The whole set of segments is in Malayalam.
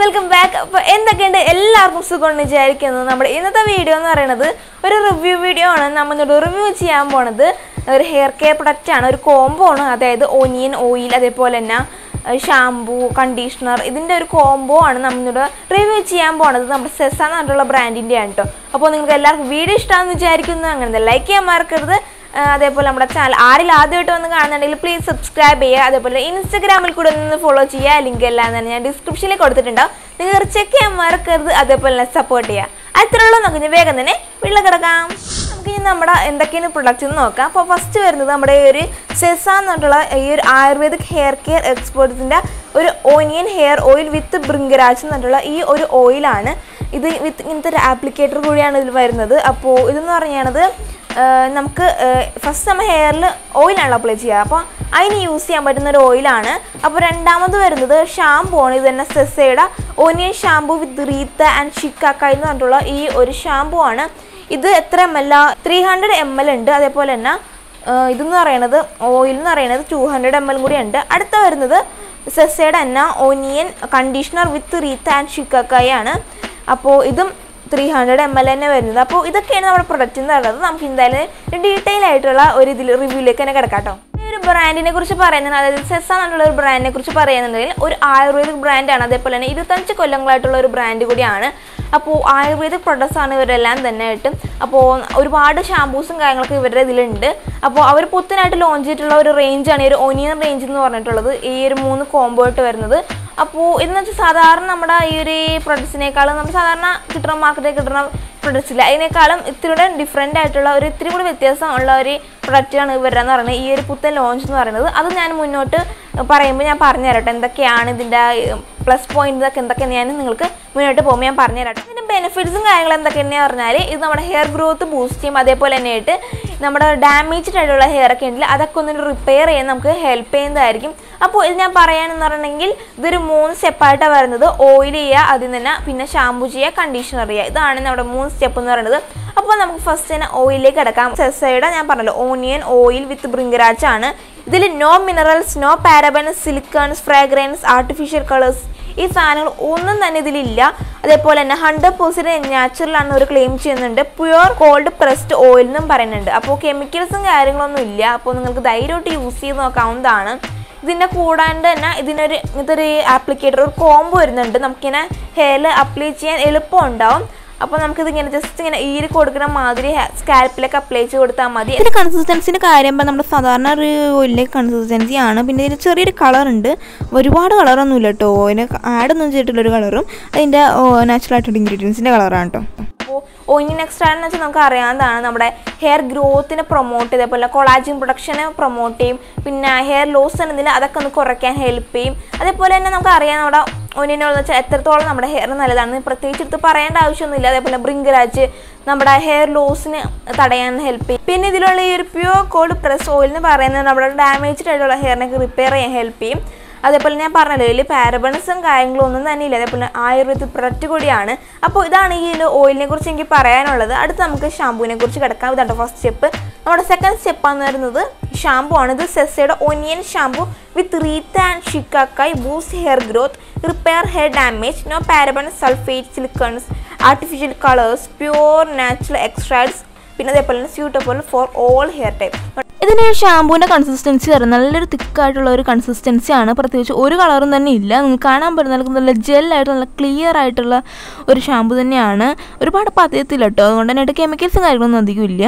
വെൽക്കം ബാക്ക് അപ്പോൾ എന്തൊക്കെയുണ്ട് എല്ലാവർക്കും സുഖമെന്ന് വിചാരിക്കുന്നു നമ്മുടെ ഇന്നത്തെ വീഡിയോ എന്ന് പറയുന്നത് ഒരു റിവ്യൂ വീഡിയോ ആണ് നമ്മളിന്നോട് റിവ്യൂ ചെയ്യാൻ പോണത് ഒരു ഹെയർ കെയർ പ്രൊഡക്റ്റ് ആണ് ഒരു കോംബോ ആണ് അതായത് ഓനിയൻ ഓയിൽ അതേപോലെ തന്നെ ഷാംപൂ കണ്ടീഷണർ ഇതിൻ്റെ ഒരു കോംബോ ആണ് നമ്മളിന്നോട് റിവ്യൂ ചെയ്യാൻ പോണത് നമ്മുടെ സെസ എന്ന് പറഞ്ഞിട്ടുള്ള ബ്രാൻഡിൻ്റെ ആണ് കേട്ടോ അപ്പോൾ നിങ്ങൾക്ക് എല്ലാവർക്കും വീഡിയോ ഇഷ്ടമാണെന്ന് വിചാരിക്കുന്നു അങ്ങനെ ലൈക്ക് ചെയ്യാൻ മറക്കരുത് ആ, അതേപോലെ നമ്മുടെ ചാനൽ ആരിൽ ആദ്യമായിട്ട് വന്ന് കാണുന്നുണ്ടെങ്കിൽ പ്ലീസ് സബ്സ്ക്രൈബ് ചെയ്യുക അതേപോലെ ഇൻസ്റ്റാഗ്രാമിൽ കൂടെ ഒന്ന് ഫോളോ ചെയ്യുക ലിങ്ക് എല്ലാം തന്നെ ഞാൻ ഡിസ്ക്രിപ്ഷനിൽ കൊടുത്തിട്ടുണ്ടാവും നിങ്ങൾ ചെക്ക് ചെയ്യാൻ മറക്കരുത് അതേപോലെ തന്നെ സപ്പോർട്ട് ചെയ്യുക അത്രയുള്ളൂ നമുക്ക് ഇനി വേഗം തന്നെ വീട്ടിൽ കിടക്കാം നമുക്ക് ഇനി നമ്മുടെ എന്തൊക്കെയാണ് പ്രൊഡക്റ്റ് എന്ന് നോക്കാം അപ്പോൾ ഫസ്റ്റ് വരുന്നത് നമ്മുടെ ഈ ഒരു സെസ എന്നിട്ടുള്ള ഈ ഒരു ആയുർവേദിക് ഹെയർ കെയർ എക്സ്പേർട്സിൻ്റെ ഒരു onion hair oil with Bhringraj എന്നിട്ടുള്ള ഈ ഒരു ഓയിലാണ് ഇത് വിത്ത് ഇങ്ങനത്തെ ഒരു ആപ്ലിക്കേറ്റർ കൂടിയാണ് ഇതിൽ വരുന്നത് അപ്പോൾ ഇതെന്ന് പറഞ്ഞാണത് ഏഹ് നമുക്ക് ഫസ്റ്റ് നമ്മൾ ഹെയറിൽ ഓയിലാണ് അപ്ലൈ ചെയ്യുക അപ്പോൾ അതിന് യൂസ് ചെയ്യാൻ പറ്റുന്ന ഒരു ഓയിലാണ് അപ്പോൾ രണ്ടാമത് വരുന്നത് ഷാമ്പൂ ആണ് ഇത് തന്നെ സെസയുടെ onion shampoo with reetha and shikakai എന്ന് പറഞ്ഞിട്ടുള്ള ഈ ഒരു ഷാമ്പൂ ആണ് ഇത് എത്ര M L three hundred M L ഉണ്ട് അതേപോലെ തന്നെ ഏഹ് ഇതെന്ന് പറയുന്നത് ഓയിൽ എന്ന് പറയുന്നത് ടു ഹൺഡ്രഡ് എം എൽ കൂടി ഉണ്ട് അടുത്ത വരുന്നത് സെസയുടെ തന്നെ onion conditioner with reetha and shikakai ആണ് അപ്പോൾ ഇതും ത്രീ ഹൺഡ്രഡ് എം എൽ തന്നെ വരുന്നത് അപ്പോൾ ഇതൊക്കെയാണ് നമ്മുടെ പ്രൊഡക്റ്റ് എന്ന് പറയുന്നത് നമുക്ക് എന്തായാലും ഡീറ്റെയിൽ ആയിട്ടുള്ള ഒരു ഇതിൽ റിവ്യൂലേക്ക് തന്നെ കിടക്കാം കേട്ടോ ഈ ഒരു ബ്രാൻഡിനെ കുറിച്ച് പറയുന്നത് അതായത് സെസ എന്നുള്ള ഒരു ബ്രാൻഡിനെ കുറിച്ച് പറയുന്നുണ്ടെങ്കിൽ ഒരു ആയുർവേദിക് ബ്രാൻഡാണ് അതേപോലെ തന്നെ ഇരുപത്തഞ്ച് കൊല്ലങ്ങളായിട്ടുള്ള ഒരു ബ്രാൻഡ് കൂടിയാണ് അപ്പോൾ ആയുർവേദിക് പ്രൊഡക്ട്സ് ആണ് ഇവരെല്ലാം തന്നെ ആയിട്ട് അപ്പോൾ ഒരുപാട് ഷാമ്പൂസും കാര്യങ്ങളൊക്കെ ഇവരുടെ ഇതിലുണ്ട് അപ്പോൾ അവർ പുത്തനായിട്ട് ലോഞ്ച് ചെയ്തിട്ടുള്ള ഒരു റേഞ്ചാണ് ഈ ഒരു ഒനിയൻ റേഞ്ച് എന്ന് പറഞ്ഞിട്ടുള്ളത് ഈ ഒരു മൂന്ന് കോംബോ ആയിട്ട് വരുന്നത് അപ്പോൾ ഇതെന്ന് വെച്ചാൽ സാധാരണ നമ്മുടെ ഈ ഒരു പ്രൊഡക്ട്സിനേക്കാളും നമ്മൾ സാധാരണ കിട്ടുന്ന മാർക്കറ്റിൽ കിട്ടുന്ന പ്രൊഡക്ട്സ് ഇല്ല അതിനേക്കാളും ഇത്തിരിയുടെ ഡിഫറെൻ്റ് ആയിട്ടുള്ള ഒരു ഇത്തിരി കൂടി വ്യത്യാസം ഉള്ള ഒരു പ്രൊഡക്റ്റാണ് ഇവരുടെ എന്ന് പറയുന്നത് ഈ ഒരു പുത്തൻ ലോഞ്ച് എന്ന് പറയുന്നത് അത് ഞാൻ മുന്നോട്ട് പറയുമ്പോൾ ഞാൻ പറഞ്ഞു തരട്ടെ എന്തൊക്കെയാണ് ഇതിൻ്റെ പ്ലസ് പോയിന്റ് ഇതൊക്കെ എന്തൊക്കെയാണ് ഞാൻ നിങ്ങൾക്ക് മുന്നോട്ട് പോകുമ്പോൾ ഞാൻ പറഞ്ഞു തരട്ടെ ഇതിൻ്റെ ബെനിഫിറ്റ്സും കാര്യങ്ങളും എന്തൊക്കെയാണെന്ന് പറഞ്ഞാൽ ഇത് നമ്മുടെ ഹെയർ ഗ്രോത്ത് ബൂസ്റ്റ് ചെയ്യും അതേപോലെ തന്നെ ആയിട്ട് നമ്മുടെ ഡാമേജ്ഡ് ആയിട്ടുള്ള ഹെയർ ഒക്കെ ഉണ്ടെങ്കിൽ അതൊക്കെ ഒന്ന് റിപ്പയർ ചെയ്യാൻ നമുക്ക് ഹെൽപ്പ് ചെയ്യുന്നതായിരിക്കും അപ്പോൾ ഇത് ഞാൻ പറയാനെന്ന് പറഞ്ഞിട്ടുണ്ടെങ്കിൽ ഇതൊരു മൂന്ന് സ്റ്റെപ്പായിട്ടാണ് വരുന്നത് ഓയിൽ ചെയ്യുക അതിൽ തന്നെ പിന്നെ ഷാമ്പു ചെയ്യുക കണ്ടീഷണർ ചെയ്യുക ഇതാണ് നമ്മുടെ മൂന്ന് സ്റ്റെപ്പ് എന്ന് പറയുന്നത് അപ്പോൾ നമുക്ക് ഫസ്റ്റ് തന്നെ ഓയിലേക്ക് കിടക്കാം സെസയുടെ ഞാൻ പറഞ്ഞല്ലോ ഓണിയൻ ഓയിൽ വിത്ത് ബ്രിങ്കരാജ് ആണ് ഇതിൽ no minerals no parabens silicones fragrances artificial colours ഈ സാധനങ്ങൾ ഒന്നും തന്നെ ഇതിലില്ല അതേപോലെ തന്നെ ഹൺഡ്രഡ് പെർസെൻറ്റ് നാച്ചുറൽ ആണ് ഒരു ക്ലെയിം ചെയ്യുന്നുണ്ട് പ്യുവർ കോൾഡ് പ്രസ്ഡ് ഓയിൽ എന്നും പറയുന്നുണ്ട് അപ്പോൾ കെമിക്കൽസും കാര്യങ്ങളൊന്നും ഇല്ല അപ്പോൾ നിങ്ങൾക്ക് ധൈര്യമായിട്ട് യൂസ് ചെയ്ത് നോക്കാവുന്നതാണ് ഇതിൻ്റെ കൂടാണ്ട് തന്നെ ഇതിനൊരു ഇങ്ങനത്തെ ഒരു ആപ്ലിക്കേറ്റർ ഒരു കോംബോ വരുന്നുണ്ട് നമുക്കിങ്ങനെ ഹെയറിൽ അപ്ലൈ ചെയ്യാൻ എളുപ്പം ഉണ്ടാവും അപ്പോൾ നമുക്കിത് ഇങ്ങനെ ജസ്റ്റ് ഇങ്ങനെ ഈരി കൊടുക്കുന്ന മാതിരി സ്കാൽപ്പിലൊക്കെ അപ്ലൈ ചെയ്ത് കൊടുത്താൽ മതി ഇതിൻ്റെ കൺസിസ്റ്റൻസിൻ്റെ കാര്യം പറയുമ്പോൾ നമ്മുടെ സാധാരണ ഒരു ഓയിലിൻ്റെ കൺസിസ്റ്റൻസി ആണ് പിന്നെ ഇതിന് ചെറിയൊരു കളർ ഉണ്ട് ഒരുപാട് കളറൊന്നും ഇല്ല കേട്ടോ അതിന് ആഡ് ഒന്നും ചെയ്തിട്ടുള്ളൊരു കളറും അതിൻ്റെ നാച്ചുറൽ ആയിട്ടുള്ള ഇൻഗ്രീഡിയൻസിൻ്റെ കളറാണ് കേട്ടോ അപ്പോൾ ഓയിൻ എക്സ്ട്രാ എന്ന് വെച്ചാൽ നമുക്ക് അറിയാവുന്നതാണ് നമ്മുടെ ഹെയർ ഗ്രോത്തിനെ പ്രൊമോട്ട് ചെയ്ത് അതേപോലെ കൊളാജിൻ പ്രൊഡക്ഷനെ പ്രൊമോട്ട് ചെയ്യും പിന്നെ ഹെയർ ലോസ് എന്നതിൽ അതൊക്കെ ഒന്ന് കുറയ്ക്കാൻ ഹെൽപ്പ് ചെയ്യും അതേപോലെ തന്നെ നമുക്ക് അറിയാം നമ്മുടെ ഒന്നിനോന്ന് വെച്ചാൽ എത്രത്തോളം നമ്മുടെ ഹെയർ നല്ലതാണ് പ്രത്യേകിച്ച് എടുത്ത് പറയേണ്ട ആവശ്യമൊന്നുമില്ല അതേപോലെ ബ്രിങ്കരാജ് നമ്മുടെ ഹെയർ ലോസിന് തടയാൻ ഹെൽപ്പ് ചെയ്യും പിന്നെ ഇതിലുള്ള ഈ ഒരു പ്യൂർ കോൾഡ് പ്രസ് ഓയിൽ എന്ന് പറയുന്നത് നമ്മുടെ ഡാമേജ്ഡ് ആയിട്ടുള്ള ഹെയറിനൊക്കെ റിപ്പയർ ചെയ്യാൻ ഹെൽപ്പ് ചെയ്യും അതേപോലെ ഞാൻ പറഞ്ഞല്ലോ ഇതിൽ പാരബണസും കാര്യങ്ങളും ഒന്നും തന്നെ ഇല്ല അതേപോലെ ആയുർവേദ പ്രൊഡക്റ്റ് കൂടിയാണ് അപ്പോൾ ഇതാണ് ഈ ഒരു ഓയിലിനെ കുറിച്ച് എനിക്ക് പറയാനുള്ളത് അടുത്ത് നമുക്ക് ഷാമ്പൂവിനെ കുറിച്ച് കിടക്കാം ഇതാണ് ഫസ്റ്റ് സ്റ്റെപ്പ് നമ്മുടെ സെക്കൻഡ് സ്റ്റെപ്പാന്ന് പറയുന്നത് ഷാമ്പു ആണ് ഇത് സെസയുടെ onion shampoo with reetha and shikakai boost hair growth repair hair damage no paraben sulphate silicones artificial colours pure natural extracts പിന്നെ അതേപോലെ തന്നെ suitable for all hair type ഇതിന് ഷാമ്പൂവിൻ്റെ കൺസിസ്റ്റൻസി പറയുന്നത് നല്ലൊരു തിക്കായിട്ടുള്ള ഒരു കൺസിസ്റ്റൻസി ആണ് പ്രത്യേകിച്ച് ഒരു കളറും തന്നെ ഇല്ല നിങ്ങൾക്ക് കാണാൻ പറ്റുന്ന നല്ല നല്ല ജെല്ലായിട്ട് നല്ല ക്ലിയർ ആയിട്ടുള്ള ഒരു ഷാമ്പു തന്നെയാണ് ഒരുപാട് പതയത്തില്ല കേട്ടോ അതുകൊണ്ട് തന്നെ കെമിക്കൽസും കാര്യങ്ങളൊന്നും അധികം ഇല്ല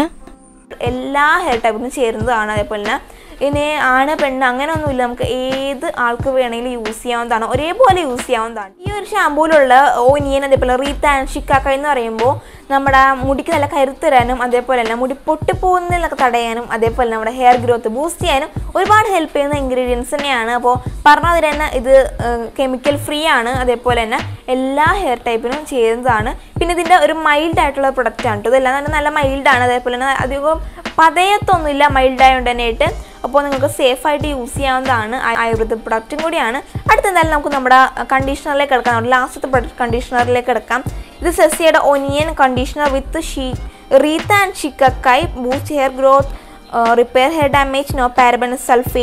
എല്ലാ ഹെയർ ടൈപ്പിനും ചേരുന്നതാണ് അതേപോലെ തന്നെ ഇനി ആണ് പെണ്ണ് അങ്ങനെയൊന്നുമില്ല നമുക്ക് ഏത് ആൾക്ക് വേണമെങ്കിലും യൂസ് ചെയ്യാവുന്നതാണ് ഒരേപോലെ യൂസ് ചെയ്യാവുന്നതാണ് ഈ ഒരു ഷാമ്പൂയിലുള്ള ഓനിയൻ അതേപോലെ റീത്ത് ആൻഡ് ഷിക്കാക്ക എന്ന് പറയുമ്പോൾ നമ്മുടെ മുടിക്ക് നല്ല കരുത്ത് തരാനും അതേപോലെ തന്നെ മുടി പൊട്ടിപ്പോകുന്നതിലൊക്കെ തടയാനും അതേപോലെ നമ്മുടെ ഹെയർ ഗ്രോത്ത് ബൂസ്റ്റ് ചെയ്യാനും ഒരുപാട് ഹെൽപ്പ് ചെയ്യുന്ന ഇൻഗ്രീഡിയൻസ് തന്നെയാണ് അപ്പോൾ പറഞ്ഞതിൽ തന്നെ ഇത് കെമിക്കൽ ഫ്രീ ആണ് അതേപോലെ തന്നെ എല്ലാ ഹെയർ ടൈപ്പിനും ചെയ്യുന്നതാണ് പിന്നെ ഇതിൻ്റെ ഒരു മൈൽഡ് ആയിട്ടുള്ള പ്രൊഡക്റ്റ് ആണ് കേട്ടോ ഇതെല്ലാം തന്നെ നല്ല മൈൽഡാണ് അതേപോലെ തന്നെ അധികം പതയത്തൊന്നുമില്ല മൈൽഡ് ആയതുകൊണ്ട് തന്നെ ആയിട്ട് അപ്പോൾ നിങ്ങൾക്ക് സേഫായിട്ട് യൂസ് ചെയ്യാവുന്നതാണ് ആ- ആയുർവേദ പ്രൊഡക്റ്റും കൂടിയാണ് അടുത്ത എന്തായാലും നമുക്ക് നമ്മുടെ കണ്ടീഷണറിലേക്ക് എടുക്കാം നമ്മുടെ ലാസ്റ്റത്തെ പ്രൊഡക്റ്റ് കണ്ടീഷണറിലേക്ക് എടുക്കാം ഇത് സെസിയുടെ ഒനിയൻ കണ്ടീഷണർ വിത്ത് ഷീ reetha and shikakai boost hair growth repair hair damage no paraben sulphate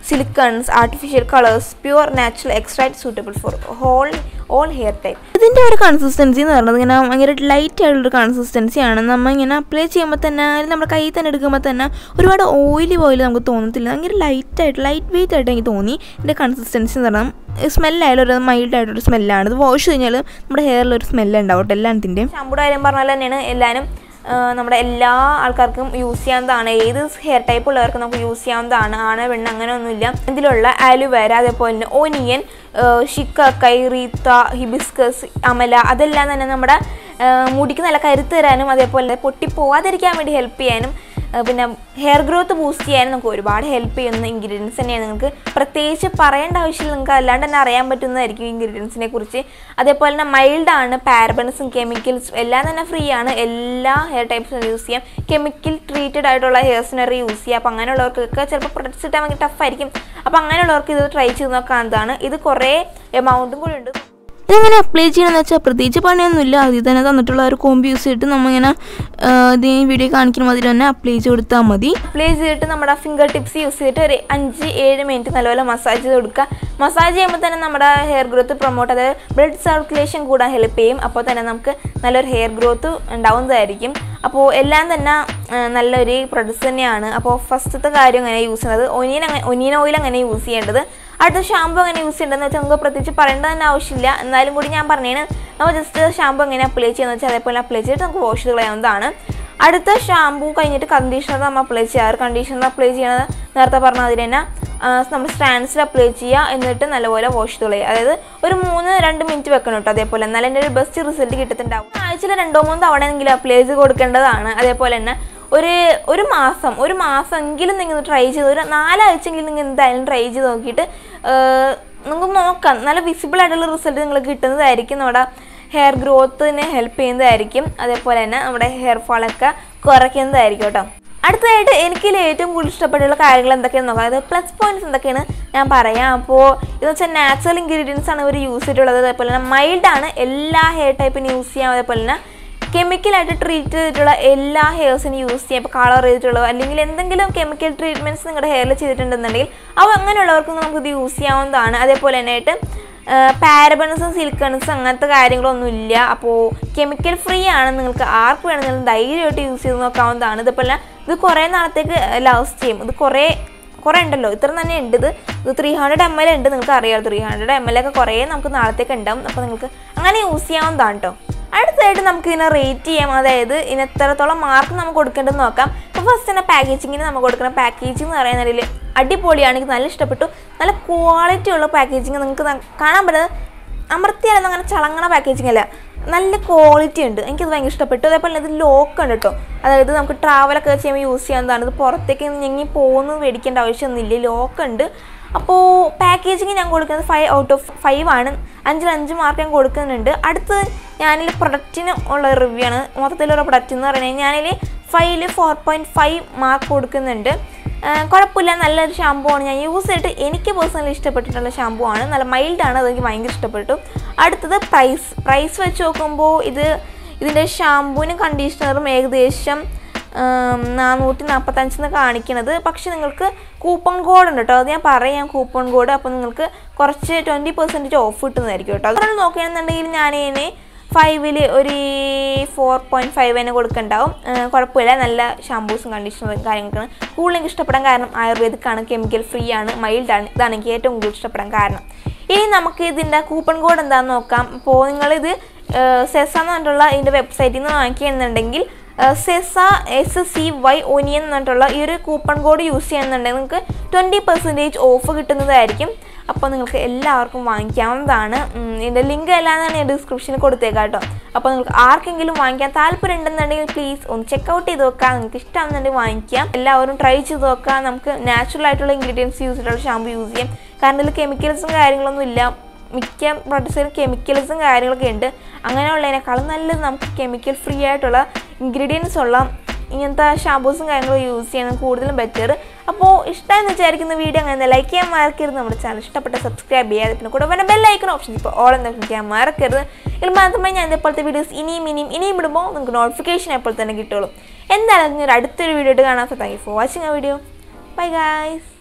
silicones artificial colours pure natural extract suitable for whole all hair type ഇതിൻ്റെ ഒരു കൺസിസ്റ്റൻസി എന്ന് പറയുന്നത് ഇങ്ങനെ ഭയങ്കര ലൈറ്റ് ആയിട്ടുള്ളൊരു കൺസിസ്റ്റൻസിയാണ് നമ്മൾ ഇങ്ങനെ അപ്ലൈ ചെയ്യുമ്പോൾ തന്നെ അല്ലെങ്കിൽ നമ്മുടെ കയ്യിൽ തന്നെ എടുക്കുമ്പോൾ തന്നെ ഒരുപാട് ഓയിലി ഓയിൽ നമുക്ക് തോന്നത്തില്ല ഭയങ്കര ലൈറ്റ് ആയിട്ട് ലൈറ്റ് വെയിറ്റ് ആയിട്ട് എനിക്ക് തോന്നി ഇതിൻ്റെ കൺസിസ്റ്റൻസി എന്ന് പറഞ്ഞാൽ സ്മെല്ലായാലും ഒരു മൈൽഡ് ആയിട്ടൊരു സ്മെല്ലാണ് ഇത് വാഷ് കഴിഞ്ഞാൽ നമ്മുടെ ഹെയറിൽ ഒരു സ്മെല്ല് ഉണ്ടാവും കേട്ടോ എല്ലാത്തിൻ്റെയും ഷാമ്പൂടെ കാര്യം പറഞ്ഞാൽ തന്നെയാണ് എല്ലാവരും ആ, നമ്മുടെ എല്ലാ ആൾക്കാർക്കും യൂസ് ചെയ്യാവുന്നതാണ് ഏത് ഹെയർ ടൈപ്പ് ഉള്ളവർക്കും നമുക്ക് യൂസ് ചെയ്യാവുന്നതാണ് ആണ് പെണ്ണ് അങ്ങനെ ഒന്നുമില്ല ഇതിലുള്ള ആലുവേര അതേപോലെ തന്നെ ഓനിയൻ ഷിക്കക്കൈ റീത്ത ഹിബിസ്കസ് അമല അതെല്ലാം തന്നെ നമ്മുടെ ആ, മുടിക്ക് നല്ല കരുത്ത് തരാനും അതേപോലെ പൊട്ടിപ്പോവാതിരിക്കാൻ വേണ്ടി ഹെൽപ്പ് ചെയ്യാനും ആ, പിന്നെ ഹെയർ ഗ്രോത്ത് ബൂസ്റ്റ് ചെയ്യാനും നമുക്ക് ഒരുപാട് ഹെൽപ്പ് ചെയ്യുന്ന ഇൻഗ്രീഡിയൻസ് തന്നെയാണ് നിങ്ങൾക്ക് പ്രത്യേകിച്ച് പറയേണ്ട ആവശ്യമില്ല നിങ്ങൾക്ക് അല്ലാണ്ട് തന്നെ അറിയാൻ പറ്റുന്നതായിരിക്കും ഇൻഗ്രീഡിയൻസിനെ കുറിച്ച് അതേപോലെ തന്നെ മൈൽഡ് ആണ് പാരബൺസും കെമിക്കൽസും എല്ലാം തന്നെ ഫ്രീ ആണ് എല്ലാ ഹെയർ ടൈപ്സും യൂസ് ചെയ്യാം കെമിക്കൽ ട്രീറ്റഡ് ആയിട്ടുള്ള ഹെയർസിന് വരെ യൂസ് ചെയ്യാം അപ്പോൾ അങ്ങനെയുള്ളവർക്കൊക്കെ ചിലപ്പോൾ പ്രൊഡക്ട്സ് കിട്ടാൻ ഭയങ്കര ടഫായിരിക്കും അപ്പോൾ അങ്ങനെയുള്ളവർക്ക് ഇത് ട്രൈ ചെയ്ത് നോക്കാവുന്നതാണ് ഇത് കുറേ എമൗണ്ടും കൂടി ഉണ്ട് ഇതെങ്ങനെ അപ്ലൈ ചെയ്യണമെന്ന് വെച്ചാൽ പ്രത്യേകിച്ച് പണിയൊന്നുമില്ല അതിൽ തന്നെ തന്നിട്ടുള്ള ഒരു കോമ്പ് യൂസ് ചെയ്തിട്ട് നമ്മളിങ്ങനെ ആ, ഇത് ഈ വീഡിയോ കാണിക്കുന്ന മാതിരി തന്നെ അപ്ലൈ ചെയ്ത് കൊടുത്താൽ മതി അപ്ലൈ ചെയ്തിട്ട് നമ്മുടെ ഫിംഗർ ടിപ്സ് യൂസ് ചെയ്തിട്ട് ഒരു അഞ്ച് ഏഴ് മിനിറ്റ് നല്ലപോലെ മസാജ് ചെയ്ത് കൊടുക്കുക മസാജ് ചെയ്യുമ്പോൾ തന്നെ നമ്മുടെ ഹെയർ ഗ്രോത്ത് പ്രൊമോട്ട് അതായത് ബ്ലഡ് സർക്കുലേഷൻ കൂടാൻ ഹെൽപ്പ് ചെയ്യും അപ്പോൾ തന്നെ നമുക്ക് നല്ലൊരു ഹെയർ ഗ്രോത്ത് ഉണ്ടാവുന്നതായിരിക്കും അപ്പോൾ എല്ലാം തന്നെ ആ, നല്ലൊരു പ്രൊഡക്ട്സ് തന്നെയാണ് അപ്പോൾ ഫസ്റ്റത്തെ കാര്യം അങ്ങനെ യൂസ് ചെയ്യുന്നത് ഒനിയൻ അങ്ങനെ ഒനിയൻ ഓയിൽ അങ്ങനെ യൂസ് ചെയ്യേണ്ടത് അടുത്ത ഷാമ്പു എങ്ങനെ യൂസ് ചെയ്യേണ്ടതെന്ന് വെച്ചാൽ നമുക്ക് പ്രത്യേകിച്ച് പറയേണ്ട തന്നെ ആവശ്യമില്ല എന്നാലും കൂടി ഞാൻ പറഞ്ഞേന് നമ്മൾ ജസ്റ്റ് ഷാമ്പു എങ്ങനെ അപ്ലൈ ചെയ്യുന്നത് വെച്ചാൽ അതേപോലെ അപ്ലൈ ചെയ്തിട്ട് നമുക്ക് വാഷ് ചെയ്ത് കളയാവുന്നതാണ് അടുത്ത ഷാമ്പു കഴിഞ്ഞിട്ട് കണ്ടീഷണർ നമ്മൾ അപ്ലൈ ചെയ്യാറ് കണ്ടീഷണർ അപ്ലൈ ചെയ്യണത് നേരത്തെ പറഞ്ഞ അതിൽ തന്നെ ആ, നമ്മുടെ സ്റ്റാൻഡ്സിൽ അപ്ലൈ ചെയ്യുക എന്നിട്ട് നല്ലപോലെ വാഷ് ചെയ്ത് കളയുക അതായത് ഒരു മൂന്ന് രണ്ട് മിനിറ്റ് വെക്കണം കേട്ടോ അതേപോലെ എന്നാലും എൻ്റെ ഒരു ബെസ്റ്റ് റിസൾട്ട് കിട്ടത്തുണ്ടാവും ആഴ്ചയിൽ രണ്ടോ മൂന്നോ തവണയെങ്കിലും അപ്ലൈ ചെയ്ത് കൊടുക്കേണ്ടതാണ് അതേപോലെ തന്നെ ഒരു ഒരു മാസം ഒരു മാസം എങ്കിലും നിങ്ങൾ ട്രൈ ചെയ്ത് ഒരു നാലാഴ്ചയെങ്കിലും നിങ്ങൾ എന്തായാലും ട്രൈ ചെയ്ത് നോക്കിയിട്ട് നിങ്ങൾക്ക് നോക്കാം നല്ല വിസിബിൾ ആയിട്ടുള്ള റിസൾട്ട് നിങ്ങൾക്ക് കിട്ടുന്നതായിരിക്കും നമ്മുടെ ഹെയർ ഗ്രോത്തിന് ഹെൽപ്പ് ചെയ്യുന്നതായിരിക്കും അതേപോലെ തന്നെ നമ്മുടെ ഹെയർ ഫാളൊക്കെ കുറയ്ക്കുന്നതായിരിക്കും കേട്ടോ അടുത്തതായിട്ട് എനിക്ക് ഏറ്റവും കൂടുതൽ ഇഷ്ടപ്പെട്ടുള്ള കാര്യങ്ങൾ എന്തൊക്കെയാണെന്ന് നോക്കാം അതായത് പ്ലസ് പോയിന്റ്സ് എന്തൊക്കെയാണ് ഞാൻ പറയാം അപ്പോൾ ഇതെന്ന് വെച്ചാൽ നാച്ചുറൽ ഇൻഗ്രീഡിയൻസ് ആണ് ഇവർ യൂസ് ചെയ്തിട്ടുള്ളത് അതേപോലെ തന്നെ മൈൽഡ് ആണ് എല്ലാ ഹെയർ ടൈപ്പിനും യൂസ് ചെയ്യാം അതേപോലെ തന്നെ കെമിക്കലായിട്ട് ട്രീറ്റ് ചെയ്തിട്ടുള്ള എല്ലാ ഹെയർസിനും യൂസ് ചെയ്യാം ഇപ്പോൾ കളർ ചെയ്തിട്ടുള്ളത് അല്ലെങ്കിൽ എന്തെങ്കിലും കെമിക്കൽ ട്രീറ്റ്മെൻറ്റ്സ് നിങ്ങളുടെ ഹെയറിൽ ചെയ്തിട്ടുണ്ടെന്നുണ്ടെങ്കിൽ അവ അങ്ങനെയുള്ളവർക്കും നമുക്കിത് യൂസ് ചെയ്യാവുന്നതാണ് അതേപോലെ തന്നെ ആയിട്ട് പാരബൺസും സിലിക്കൺസും അങ്ങനത്തെ കാര്യങ്ങളൊന്നും ഇല്ല അപ്പോൾ കെമിക്കൽ ഫ്രീ ആണ് നിങ്ങൾക്ക് ആർക്ക് വേണമെങ്കിലും ധൈര്യമായിട്ട് യൂസ് ചെയ്ത് നോക്കാവുന്നതാണ് ഇതുപോലെ ഇത് കുറേ നാളത്തേക്ക് ലാസ്റ്റ് ചെയ്യും ഇത് കുറേ കുറേ ഉണ്ടല്ലോ ഇത്ര തന്നെ ഉണ്ട് ഇത് ഇത് ത്രീ ഹൺഡ്രഡ് എം എൽ ഉണ്ട് നിങ്ങൾക്ക് അറിയാം ത്രീ ഹൺഡ്രഡ് എം എൽ ഒക്കെ കുറേ നമുക്ക് നാളത്തേക്ക് ഉണ്ടാവും അപ്പോൾ നിങ്ങൾക്ക് അങ്ങനെ യൂസ് ചെയ്യാവുന്നതാണ് കേട്ടോ അടുത്തതായിട്ട് നമുക്ക് ഇതിനെ റേറ്റ് ചെയ്യാം അതായത് ഇതിന് എത്രത്തോളം മാർക്ക് നമുക്ക് കൊടുക്കേണ്ടത് നോക്കാം അപ്പോൾ ഫസ്റ്റ് തന്നെ പാക്കേജിങ്ങിന് നമ്മൾ കൊടുക്കുന്ന പാക്കേജിംഗ് എന്ന് പറയുന്നതിൽ അടിപൊളിയാണ് എനിക്ക് നല്ല ഇഷ്ടപ്പെട്ടു നല്ല ക്വാളിറ്റി ഉള്ള പാക്കേജിങ് നിങ്ങൾക്ക് ന- കാണാൻ പറ്റുന്നത് അമർത്തിയാലൊന്നും അങ്ങനെ ചളങ്ങണ പാക്കേജിങ് അല്ല നല്ല ക്വാളിറ്റി ഉണ്ട് എനിക്കത് ഭയങ്കര ഇഷ്ടപ്പെട്ടു അതേപോലെ തന്നെ ഇത് ലോക്ക് ഉണ്ട് കേട്ടോ അതായത് നമുക്ക് ട്രാവലൊക്കെ ചെയ്യുമ്പോൾ യൂസ് ചെയ്യാവുന്നതാണ് ഇത് പുറത്തേക്ക് ഞെങ്ങി പോകുന്നത് മേടിക്കേണ്ട ആവശ്യമൊന്നുമില്ല ലോക്ക് ഉണ്ട് അപ്പോൾ പാക്കേജിങ് ഞാൻ കൊടുക്കുന്നത് ഫൈവ് ഔട്ട് ഓഫ് ഫൈവ് ആണ് അഞ്ചിൽ അഞ്ച് മാർക്ക് ഞാൻ കൊടുക്കുന്നുണ്ട് അടുത്ത് ഞാനിൽ പ്രൊഡക്റ്റിന് ഉള്ള റിവ്യൂ ആണ് മൊത്തത്തിലുള്ള പ്രൊഡക്റ്റ് എന്ന് പറയുന്നത് ഞാനിൽ ഫൈവില് ഫോർ പോയിൻറ്റ് ഫൈവ് മാർക്ക് കൊടുക്കുന്നുണ്ട് ആ, കുഴപ്പമില്ല നല്ലൊരു ഷാമ്പു ആണ് ഞാൻ യൂസ് ചെയ്തിട്ട് എനിക്ക് പേഴ്സണലി ഇഷ്ടപ്പെട്ടിട്ടുള്ള ഷാമ്പു ആണ് നല്ല മൈൽഡ് ആണ് അതെനിക്ക് ഭയങ്കര ഇഷ്ടപ്പെട്ടു അടുത്തത് പ്രൈസ് പ്രൈസ് വെച്ച് നോക്കുമ്പോൾ ഇത് ഇതിൻ്റെ ഷാമ്പൂനും കണ്ടീഷണറും ഏകദേശം നാനൂറ്റി നാൽപ്പത്തഞ്ചെന്ന് കാണിക്കണത് പക്ഷെ നിങ്ങൾക്ക് കൂപ്പൺ കോഡ് ഉണ്ട് കേട്ടോ അത് ഞാൻ പറയാം കൂപ്പൺ കോഡ് അപ്പോൾ നിങ്ങൾക്ക് കുറച്ച് ട്വൻറ്റി പെർസെൻറ്റേജ് ഓഫ് കിട്ടുന്നതായിരിക്കും കേട്ടോ അത് നോക്കുകയാണെന്നുണ്ടെങ്കിൽ ഞാൻ ഇതിന് ഫൈവിൽ ഒരു ഫോർ പോയിൻറ്റ് ഫൈവ് തന്നെ കൊടുക്കണ്ടാവും ആ, കുഴപ്പമില്ല നല്ല ഷാമ്പൂസും കണ്ടീഷണറും കാര്യങ്ങളൊക്കെയാണ് കൂടുതൽ എനിക്ക് ഇഷ്ടപ്പെടാൻ കാരണം ആയുർവേദിക്കാണ് കെമിക്കൽ ഫ്രീ ആണ് മൈൽഡാണ് ഇതാണ് എനിക്ക് ഏറ്റവും കൂടുതൽ ഇഷ്ടപ്പെടാൻ കാരണം ഇനി നമുക്ക് ഇതിൻ്റെ കൂപ്പൺ കോഡ് എന്താണെന്ന് നോക്കാം അപ്പോൾ നിങ്ങളിത് സെസ എന്ന് പറഞ്ഞിട്ടുള്ള ഇതിൻ്റെ വെബ്സൈറ്റിൽ നിന്ന് വാങ്ങിക്കുകയാണെന്നുണ്ടെങ്കിൽ Sesa S C Y onion എന്ന് പറഞ്ഞിട്ടുള്ള ഈ ഒരു കൂപ്പൺ കോഡ് യൂസ് ചെയ്യുന്നുണ്ടെങ്കിൽ നിങ്ങൾക്ക് ട്വൻറ്റി പെർസെൻറ്റേജ് ഓഫ് കിട്ടുന്നതായിരിക്കും അപ്പോൾ നിങ്ങൾക്ക് എല്ലാവർക്കും വാങ്ങിക്കാവുന്നതാണ് ഉം, ഇതിൻ്റെ ലിങ്ക് എല്ലാം തന്നെ ഞാൻ ഡിസ്ക്രിപ്ഷനിൽ കൊടുത്തേക്കാം കേട്ടോ അപ്പോൾ നിങ്ങൾക്ക് ആർക്കെങ്കിലും വാങ്ങിക്കാൻ താല്പര്യം ഉണ്ടെന്നുണ്ടെങ്കിൽ പ്ലീസ് ഒന്ന് ചെക്ക് ഔട്ട് ചെയ്ത് നോക്കാം നിങ്ങൾക്ക് ഇഷ്ടമാണെന്നുണ്ടെങ്കിൽ വാങ്ങിക്കാം എല്ലാവരും ട്രൈ ചെയ്ത് നോക്കാം നമുക്ക് നാച്ചുറൽ ആയിട്ടുള്ള ഇൻഗ്രീഡിയൻസ് യൂസ് ചെയ്തിട്ടുള്ള ഷാമ്പു യൂസ് ചെയ്യാം കാരണം ഇതിൽ കെമിക്കൽസും കാര്യങ്ങളൊന്നും ഇല്ല മിക്ക പ്രൊഡക്ട്സിലും കെമിക്കൽസും കാര്യങ്ങളൊക്കെ ഉണ്ട് അങ്ങനെയുള്ളതിനേക്കാളും നല്ലത് നമുക്ക് കെമിക്കൽ ഫ്രീ ആയിട്ടുള്ള ഇൻഗ്രീഡിയൻസ് ഉള്ള ഇങ്ങനത്തെ ഷാമ്പൂസും കാര്യങ്ങളും യൂസ് ചെയ്യണം കൂടുതലും ബെറ്റർ അപ്പോൾ ഇഷ്ടമെന്ന് വിചാരിക്കുന്ന വീഡിയോ അങ്ങനെ ലൈക്ക് ചെയ്യാൻ മറക്കരുത് നമ്മുടെ ചാനൽ ഇഷ്ടപ്പെട്ട സബ്സ്ക്രൈബ് ചെയ്യാതെ പിന്നെ കൂടെ പിന്നെ ബെല്ലൈക്കൺ ഓപ്ഷൻ ഇപ്പോൾ ഓൾ എന്താ ചെയ്യാൻ മറക്കരുത് ഇതിൽ മാത്രമേ ഞാൻ ഇതേപോലത്തെ വീഡിയോസ് ഇനിയും ഇനിയും ഇനിയും ഇടുമ്പോൾ നിങ്ങൾക്ക് നോട്ടിഫിക്കേഷൻ എപ്പോൾ തന്നെ കിട്ടുള്ളൂ എന്തായാലും ഞാൻ അടുത്തൊരു വീഡിയോ ആയിട്ട് കാണാം താങ്ക് യു ഫോർ വാച്ചിങ് ആ വീഡിയോ ബൈ ഗായ്സ്